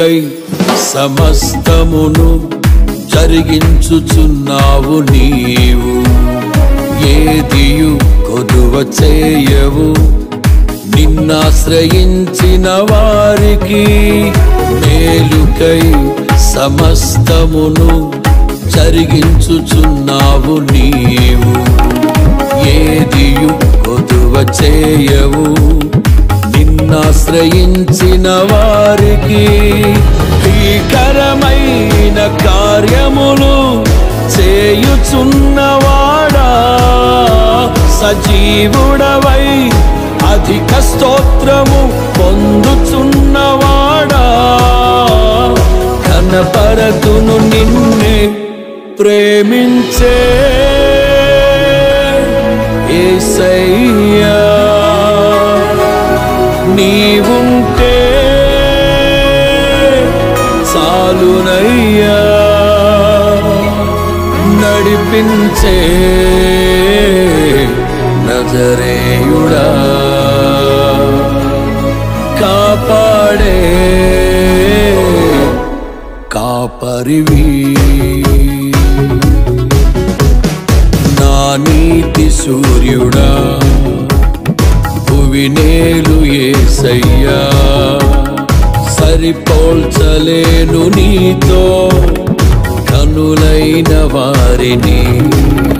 మేలుకై సమస్తమును జరిగించుచున్నావు నీవు ఏదియు కొదువ చేయవు నిన్నాశ్రయించిన వారికి మేలుకై సమస్తమును జరిగించుచున్నావు నీవు ఏదియు కొదువ చేయవు నిన్నాశ్రయించిన వారికి భీకరమైన కార్యములు చేయుచున్నవాడా సజీవుడవై అధిక స్తోత్రము పొందుచున్నవాడా కనపరతును నిన్నే ప్రేమించే ఏసయ్యా నీవుంటే చాలునయ్యా నడిపించే నజరేయుడా కాపాడే కాపరివి నా నీతి సూర్యుడా భువినేలు ఏసయ్యా సరిపోల్చలేను నీతో కనులైన వారిని